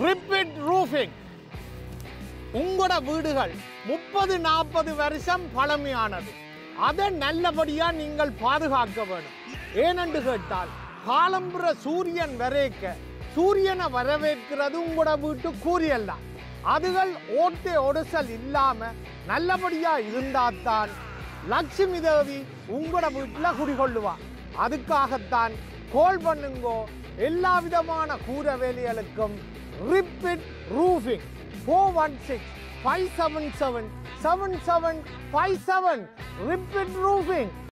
repeat roofing உங்களோட வீடுகள் முப்பது நாற்பது வருஷம் பழமையானது அதை நல்லபடியா நீங்கள் பாதுகாக்க வேணும் ஏனென்று கேட்டால் காலம்புற சூரியன் வரைக்க சூரியனை வரவேற்கிறது உங்களோட வீட்டு கூறியல் தான் அதுகள் ஓட்டை ஒடுசல் இல்லாம நல்லபடியா இருந்தால்தான் லட்சுமி தேவி உங்களோட வீட்டில் குடிகொள்ளுவா அதுக்காகத்தான் கோல் பண்ணுங்கோ எல்லா விதமான கூர வேலைகளுக்கும் rapid roofing four one six five seven seven seven seven five seven rapid roofing